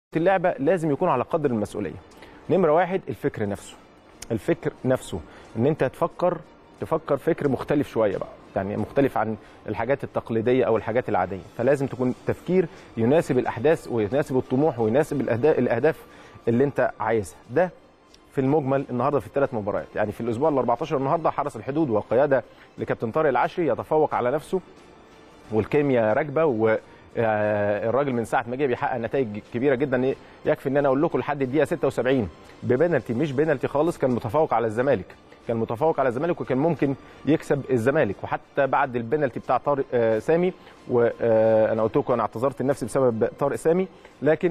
اللعبه لازم يكون على قدر المسؤوليه نمره واحد الفكر نفسه الفكر نفسه ان انت تفكر تفكر فكر مختلف شويه بقى يعني مختلف عن الحاجات التقليديه او الحاجات العاديه فلازم تكون تفكير يناسب الاحداث ويناسب الطموح ويناسب الأهدا- الاهداف اللي انت عايزها ده في المجمل النهارده في الثلاث مباريات يعني في الاسبوع ال 14 النهارده حرس الحدود وقياده لكابتن طارق العشري يتفوق على نفسه والكيمياء راكبه والراجل من ساعه ما جه بيحقق نتائج كبيره جدا يكفي ان انا اقول لكم لحد الدقيقه 76 ببنالتي مش بنالتي خالص كان متفوق على الزمالك كان متفوق على الزمالك وكان ممكن يكسب الزمالك وحتى بعد البنالتي بتاع طارق آه، سامي وانا قلت لكم انا اعتذرت لنفسي بسبب طارق سامي لكن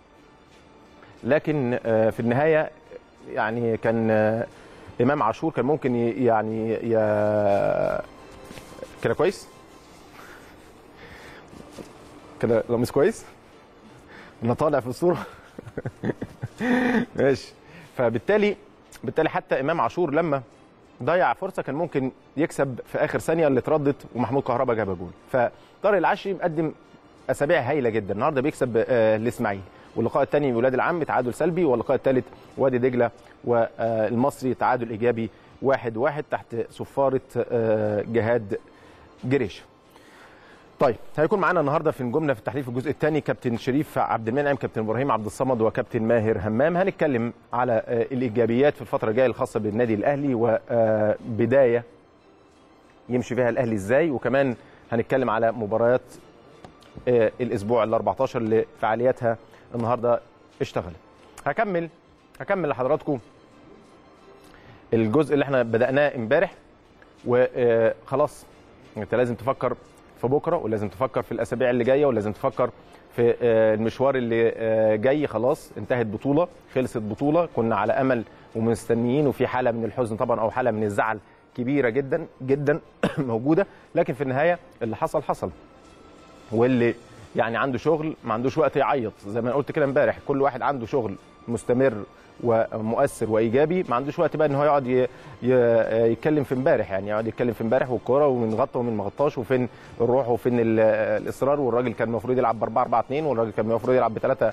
لكن آه، في النهايه يعني كان آه، امام عاشور كان ممكن ي- يعني ي- كده كويس كده لمس كويس انا طالع في الصوره ماشي فبالتالي بالتالي حتى امام عاشور لما ضيع فرصه كان ممكن يكسب في اخر ثانيه اللي اتردت ومحمود كهربا جاب جول فطارق العشري مقدم اسابيع هايله جدا النهارده بيكسب آه، الاسماعيلي واللقاء الثاني ولاد العم تعادل سلبي واللقاء الثالث وادي دجله والمصري تعادل ايجابي واحد واحد تحت صفاره آه، جهاد جريشه طيب هيكون معانا النهارده في نجومنا في التحليل في الجزء الثاني كابتن شريف عبد المنعم كابتن ابراهيم عبد الصمد وكابتن ماهر همام هنتكلم على آه، الايجابيات في الفتره الجايه الخاصه بالنادي الاهلي وبدايه يمشي فيها الاهلي ازاي وكمان هنتكلم على مباريات آه، الاسبوع ال 14 اللي فعالياتها النهارده اشتغلت هكمل هكمل لحضراتكم الجزء اللي احنا بدأناه امبارح وخلاص انت لازم تفكر في بكره ولازم تفكر في الاسابيع اللي جايه ولازم تفكر في آه، المشوار اللي آه، جاي خلاص انتهت بطوله خلصت بطوله كنا على امل ومستنيين وفي حاله من الحزن طبعا او حاله من الزعل كبيره جدا جدا موجوده لكن في النهايه اللي حصل حصل واللي يعني عنده شغل ما عندوش وقت يعيط زي ما أنا قلت كده امبارح كل واحد عنده شغل مستمر ومؤثر وايجابي ما عندوش وقت بقى ان هو يقعد ي- ي- يتكلم في امبارح يعني يقعد يتكلم في امبارح والكوره ومن غطى ومن ما غطاش وفين الروح وفين ال- الاصرار والراجل كان المفروض يلعب ب 4 4 2 والراجل كان المفروض يلعب ب 3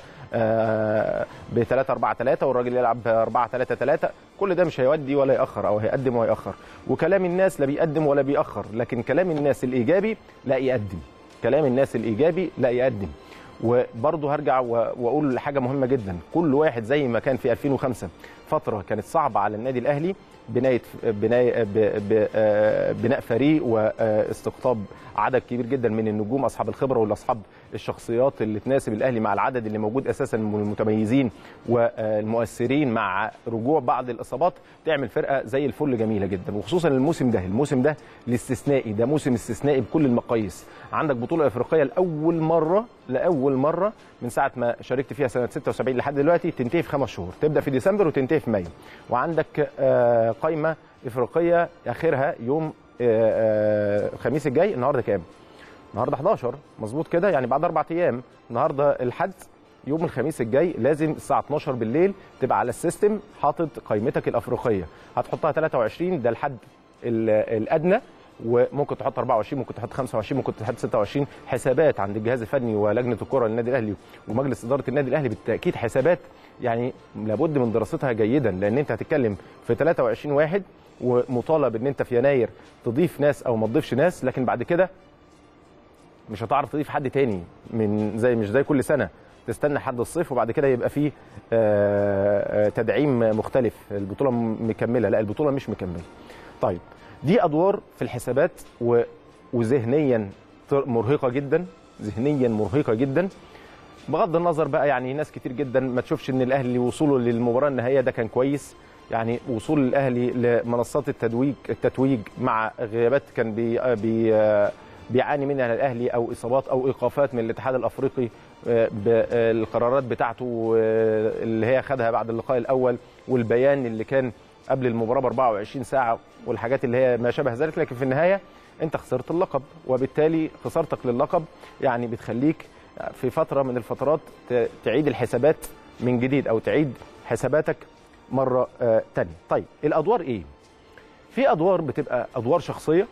ب 3 4 3 والراجل يلعب ب 4 3 3 كل ده مش هيودي ولا ياخر او هيقدم ويأخر وكلام الناس لا بيقدم ولا بيأخر لكن كلام الناس الايجابي لا يقدم كلام الناس الايجابي لا يقدم وبرضه هرجع و- واقول حاجه مهمه جدا كل واحد زي ما كان في 2005 فتره كانت صعبه على النادي الاهلي بنايه بنايه ب- ب- آه، بناء فريق واستقطاب عدد كبير جدا من النجوم اصحاب الخبره والاصحاب الشخصيات اللي تناسب الاهلي مع العدد اللي موجود اساسا من المتميزين والمؤثرين مع رجوع بعض الاصابات تعمل فرقه زي الفل جميله جدا وخصوصا الموسم ده الموسم ده الاستثنائي ده موسم استثنائي بكل المقاييس عندك بطوله افريقيه لاول مره لاول مره من ساعه ما شاركت فيها سنه 76 لحد دلوقتي تنتهي في خمس شهور تبدا في ديسمبر وتنتهي في مايو وعندك آه، قائمه افريقيه اخرها يوم آه، آه، الخميس الجاي النهارده كام النهارده 11 مظبوط كده يعني بعد اربع ايام النهارده الحد يوم الخميس الجاي لازم الساعه 12 بالليل تبقى على السيستم حاطط قائمتك الافريقيه هتحطها 23 ده الحد ال- الادنى وممكن تحط 24 ممكن تحط 25 ممكن تحط 26 حسابات عند الجهاز الفني ولجنه الكره للنادي الاهلي ومجلس اداره النادي الاهلي بالتاكيد حسابات يعني لابد من دراستها جيدا لان انت هتتكلم في 23 واحد ومطالب ان انت في يناير تضيف ناس او ما تضيفش ناس لكن بعد كده مش هتعرف تضيف حد تاني من زي مش زي كل سنه تستنى حد الصيف وبعد كده يبقى فيه آه، آه، تدعيم مختلف البطوله م- مكمله لا البطوله مش مكمله طيب دي ادوار في الحسابات و- وذهنيا ت- مرهقه جدا ذهنيا مرهقه جدا بغض النظر بقى يعني ناس كتير جدا ما تشوفش ان الاهلي وصوله للمباراه النهائيه ده كان كويس يعني وصول الاهلي لمنصات التتويج التتويج مع غيابات كان بي بي بيعاني منها الاهلي او اصابات او ايقافات من الاتحاد الافريقي آه، بالقرارات بتاعته آه، اللي هي خدها بعد اللقاء الاول والبيان اللي كان قبل المباراه ب 24 ساعه والحاجات اللي هي ما شابه ذلك لكن في النهايه انت خسرت اللقب وبالتالي خسارتك للقب يعني بتخليك في فتره من الفترات ت- تعيد الحسابات من جديد او تعيد حساباتك مره آه، تانية طيب الادوار ايه في ادوار بتبقى ادوار شخصيه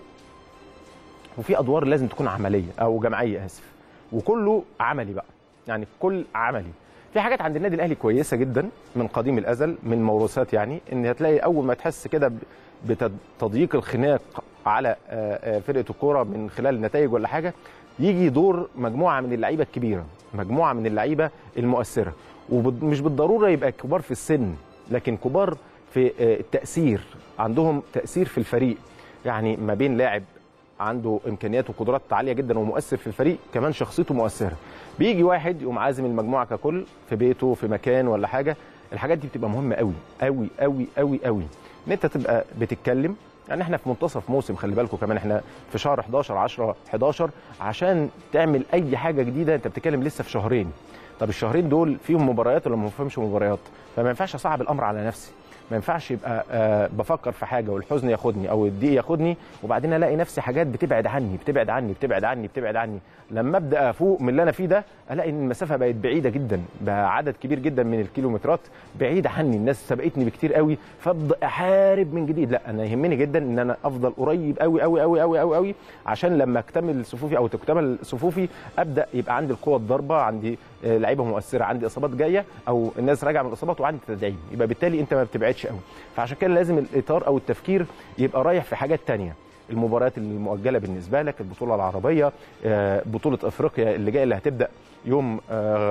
وفي ادوار لازم تكون عمليه او جماعيه اسف وكله عملي بقى يعني كل عملي في حاجات عند النادي الاهلي كويسه جدا من قديم الازل من موروثات يعني ان هتلاقي اول ما تحس كده بتضييق الخناق على فرقه الكوره من خلال نتائج ولا حاجه يجي دور مجموعه من اللعيبه الكبيره مجموعه من اللعيبه المؤثره ومش بالضروره يبقى كبار في السن لكن كبار في التاثير عندهم تاثير في الفريق يعني ما بين لاعب عنده امكانيات وقدرات عاليه جدا ومؤثر في الفريق كمان شخصيته مؤثره بيجي واحد يقوم عازم المجموعه ككل في بيته في مكان ولا حاجه الحاجات دي بتبقى مهمه قوي قوي قوي قوي قوي ان انت تبقى بتتكلم يعني احنا في منتصف موسم خلي بالكم كمان احنا في شهر 11 10 11 عشان تعمل اي حاجه جديده انت بتتكلم لسه في شهرين طب الشهرين دول فيهم مباريات ولا ما فيهمش مباريات فما ينفعش اصعب الامر على نفسي ما ينفعش يبقى آه بفكر في حاجه والحزن ياخدني او الضيق ياخدني وبعدين الاقي نفسي حاجات بتبعد عني بتبعد عني بتبعد عني بتبعد عني لما ابدا افوق من اللي انا فيه ده الاقي ان المسافه بقت بعيده جدا بقى عدد كبير جدا من الكيلومترات بعيد عني الناس سبقتني بكتير قوي فابدا احارب من جديد لا انا يهمني جدا ان انا افضل قريب قوي قوي قوي قوي قوي قوي عشان لما اكتمل صفوفي او تكتمل صفوفي ابدا يبقى عندي القوه الضاربه عندي لعيبه مؤثره عندي اصابات جايه او الناس راجعه من الاصابات وعندي تدعيم يبقى بالتالي انت ما بتبعدش قوي فعشان كده لازم الاطار او التفكير يبقى رايح في حاجات تانية المباريات المؤجله بالنسبه لك البطوله العربيه بطوله افريقيا اللي جايه اللي هتبدا يوم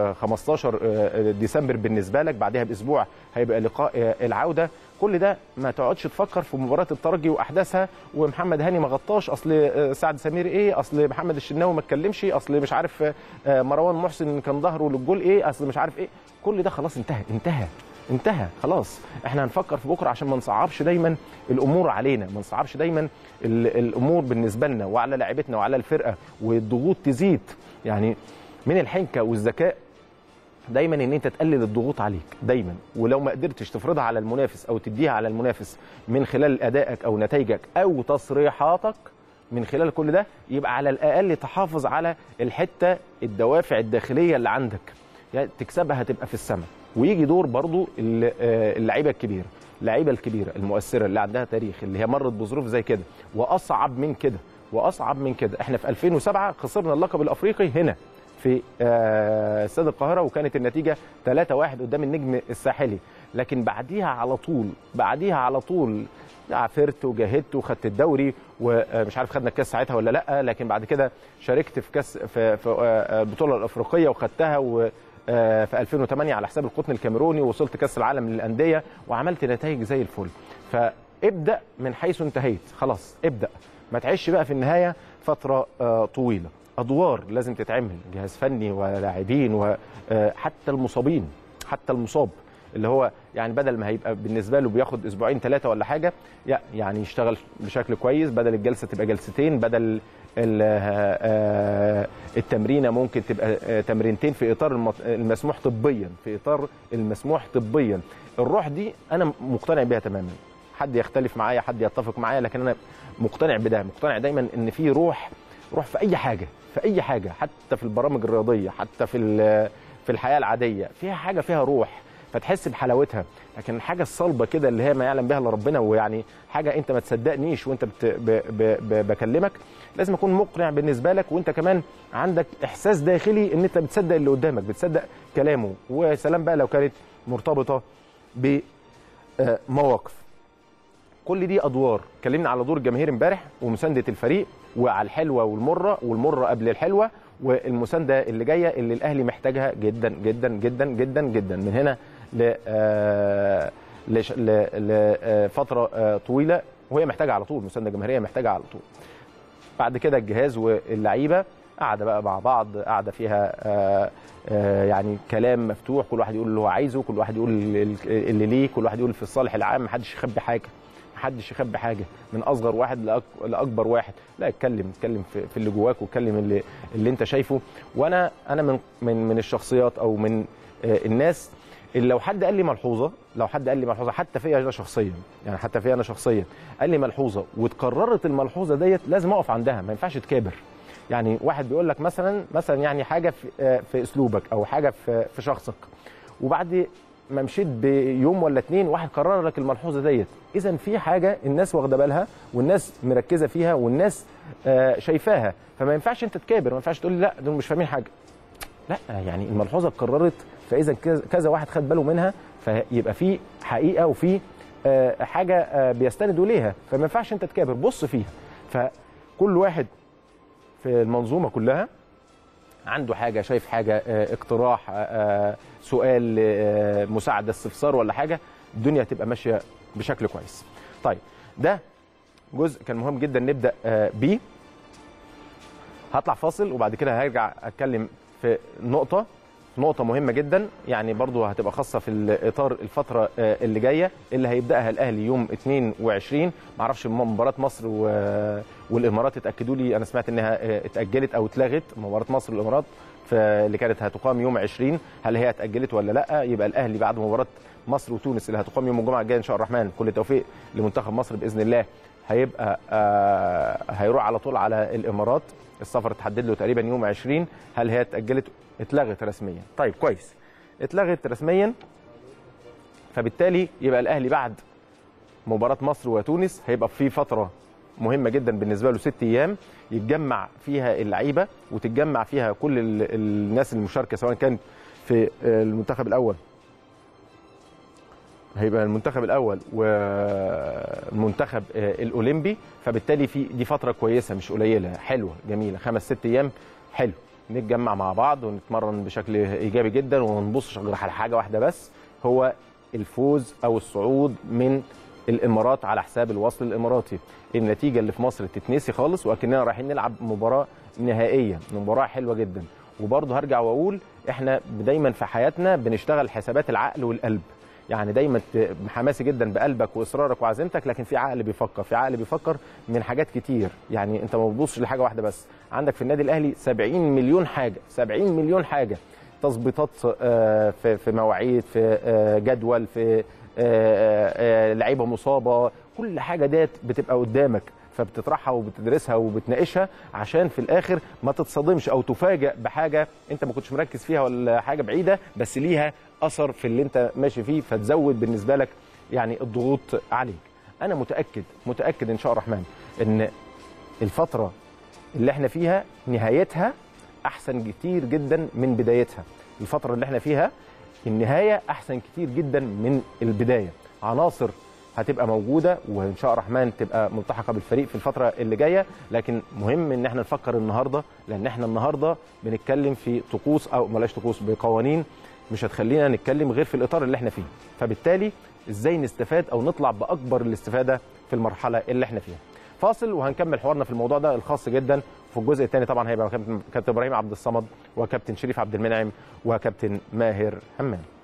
15 ديسمبر بالنسبه لك بعدها باسبوع هيبقى لقاء العوده كل ده ما تقعدش تفكر في مباراه الترجي واحداثها ومحمد هاني ما غطاش اصل سعد سمير ايه اصل محمد الشناوي ما اتكلمش اصل مش عارف مروان محسن كان ظهره للجول ايه اصل مش عارف ايه كل ده خلاص انتهى انتهى انتهى خلاص احنا هنفكر في بكره عشان ما نصعبش دايما الامور علينا ما نصعبش دايما الامور بالنسبه لنا وعلى لاعبتنا وعلى الفرقه والضغوط تزيد يعني من الحنكه والذكاء دايما ان انت تقلل الضغوط عليك دايما ولو ما قدرتش تفرضها على المنافس او تديها على المنافس من خلال ادائك او نتائجك او تصريحاتك من خلال كل ده يبقى على الاقل تحافظ على الحته الدوافع الداخليه اللي عندك يعني تكسبها هتبقى في السماء ويجي دور برضو اللعيبه الكبيره اللعيبه الكبيره المؤثره اللي عندها تاريخ اللي هي مرت بظروف زي كده واصعب من كده واصعب من كده احنا في 2007 خسرنا اللقب الافريقي هنا في استاد القاهره وكانت النتيجه 3-1 قدام النجم الساحلي لكن بعديها على طول بعديها على طول عافرت وجاهدت وخدت الدوري ومش عارف خدنا الكاس ساعتها ولا لا لكن بعد كده شاركت في كاس في, في البطوله الافريقيه وخدتها و في 2008 على حساب القطن الكاميروني ووصلت كاس العالم للانديه وعملت نتائج زي الفل فابدا من حيث انتهيت خلاص ابدا ما تعيش بقى في النهايه فتره طويله ادوار لازم تتعمل جهاز فني ولاعبين وحتى المصابين حتى المصاب اللي هو يعني بدل ما هيبقى بالنسبه له بياخد اسبوعين ثلاثه ولا حاجه يعني يشتغل بشكل كويس بدل الجلسه تبقى جلستين بدل التمرينه ممكن تبقى تمرينتين في اطار المسموح طبيا في اطار المسموح طبيا الروح دي انا مقتنع بيها تماما حد يختلف معايا حد يتفق معايا لكن انا مقتنع بده مقتنع دايما ان في روح روح في اي حاجه في اي حاجه حتى في البرامج الرياضيه حتى في في الحياه العاديه فيها حاجه فيها روح فتحس بحلاوتها لكن الحاجه الصلبه كده اللي هي ما يعلم بها الا ربنا ويعني حاجه انت ما تصدقنيش وانت بت ب ب ب بكلمك لازم اكون مقنع بالنسبه لك وانت كمان عندك احساس داخلي ان انت بتصدق اللي قدامك بتصدق كلامه وسلام بقى لو كانت مرتبطه بمواقف كل دي ادوار اتكلمنا على دور الجماهير امبارح ومسانده الفريق وعلى الحلوه والمره والمره قبل الحلوه والمسانده اللي جايه اللي الاهلي محتاجها جدا جدا جدا جدا جدا من هنا ل لفتره طويله وهي محتاجه على طول مسانده جماهيريه محتاجه على طول بعد كده الجهاز واللعيبه قاعده بقى مع بعض قاعده فيها آآ آآ يعني كلام مفتوح كل واحد يقول اللي هو عايزه كل واحد يقول اللي ليه كل واحد يقول في الصالح العام محدش يخبي حاجه محدش يخبي حاجه من اصغر واحد لاكبر واحد لا اتكلم اتكلم في, في اللي جواك واتكلم اللي اللي انت شايفه وانا انا من من من الشخصيات او من الناس اللي لو حد قال لي ملحوظه لو حد قال لي ملحوظه حتى فيا انا شخصيا يعني حتى فيا انا شخصيا قال لي ملحوظه واتكررت الملحوظه ديت لازم اقف عندها ما ينفعش تكابر يعني واحد بيقول لك مثلا مثلا يعني حاجه في, في اسلوبك او حاجه في, في شخصك وبعد ما مشيت بيوم ولا اتنين واحد كرر لك الملحوظه ديت اذا في حاجه الناس واخده بالها والناس مركزه فيها والناس آه شايفاها فما ينفعش انت تكابر ما ينفعش تقول لي لا دول مش فاهمين حاجه لا يعني الملحوظه اتكررت فاذا كذا- كذا واحد خد باله منها فيبقى في حقيقه وفي آه، حاجه آه، بيستندوا ليها فما ينفعش انت تكابر بص فيها فكل واحد في المنظومه كلها عنده حاجه شايف حاجه آه، اقتراح آه، آه، سؤال آه، مساعده استفسار ولا حاجه الدنيا هتبقى ماشيه بشكل كويس طيب ده جزء كان مهم جدا نبدا آه، بيه هطلع فاصل وبعد كده هرجع اتكلم في نقطه نقطة مهمة جدا يعني برضو هتبقى خاصة في الإطار الفترة آه، اللي جاية اللي هيبدأها الأهلي يوم 22 معرفش مباراة مصر و- والإمارات اتأكدوا لي أنا سمعت إنها آه، اتأجلت أو اتلغت مباراة مصر والإمارات ف- اللي كانت هتقام يوم 20 هل هي اتأجلت ولا لا يبقى الأهلي بعد مباراة مصر وتونس اللي هتقام يوم الجمعة الجاية إن شاء الله الرحمن كل التوفيق لمنتخب مصر بإذن الله هيبقى آه، هيروح على طول على الإمارات السفر اتحدد له تقريبا يوم 20 هل هي اتأجلت اتلغت رسميا طيب كويس اتلغت رسميا فبالتالي يبقى الاهلي بعد مباراه مصر وتونس هيبقى في فتره مهمه جدا بالنسبه له ست ايام يتجمع فيها اللعيبه وتتجمع فيها كل ال- الناس المشاركه سواء كان في المنتخب الاول هيبقى المنتخب الاول والمنتخب آه، الاولمبي فبالتالي في دي فتره كويسه مش قليله حلوه جميله خمس ست ايام حلو نتجمع مع بعض ونتمرن بشكل ايجابي جدا وما نبصش غير على حاجه واحده بس هو الفوز او الصعود من الامارات على حساب الوصل الاماراتي النتيجه اللي في مصر تتنسي خالص واكننا رايحين نلعب مباراه نهائيه مباراه حلوه جدا وبرضه هرجع واقول احنا دايما في حياتنا بنشتغل حسابات العقل والقلب يعني دايما ت- حماسي جدا بقلبك واصرارك وعزيمتك لكن في عقل بيفكر في عقل بيفكر من حاجات كتير يعني انت ما بتبصش لحاجه واحده بس عندك في النادي الاهلي 70 مليون حاجه 70 مليون حاجه تظبيطات آه، في في مواعيد في آه، جدول في آه، آه، لعيبه مصابه كل حاجه ديت بتبقى قدامك فبتطرحها وبتدرسها وبتناقشها عشان في الاخر ما تتصدمش او تفاجئ بحاجه انت ما كنتش مركز فيها ولا حاجه بعيده بس ليها اثر في اللي انت ماشي فيه فتزود بالنسبه لك يعني الضغوط عليك انا متاكد متاكد ان شاء الله الرحمن ان الفتره اللي احنا فيها نهايتها احسن كتير جدا من بدايتها الفتره اللي احنا فيها النهايه احسن كتير جدا من البدايه عناصر هتبقى موجوده وان شاء الله الرحمن تبقى ملتحقه بالفريق في الفتره اللي جايه لكن مهم ان احنا نفكر النهارده لان احنا النهارده بنتكلم في طقوس او بلاش طقوس بقوانين مش هتخلينا نتكلم غير في الاطار اللي احنا فيه فبالتالي ازاي نستفاد او نطلع باكبر الاستفاده في المرحله اللي احنا فيها فاصل وهنكمل حوارنا في الموضوع ده الخاص جدا في الجزء الثاني طبعا هيبقى كابتن كابتن ابراهيم عبد الصمد وكابتن شريف عبد المنعم وكابتن ماهر همام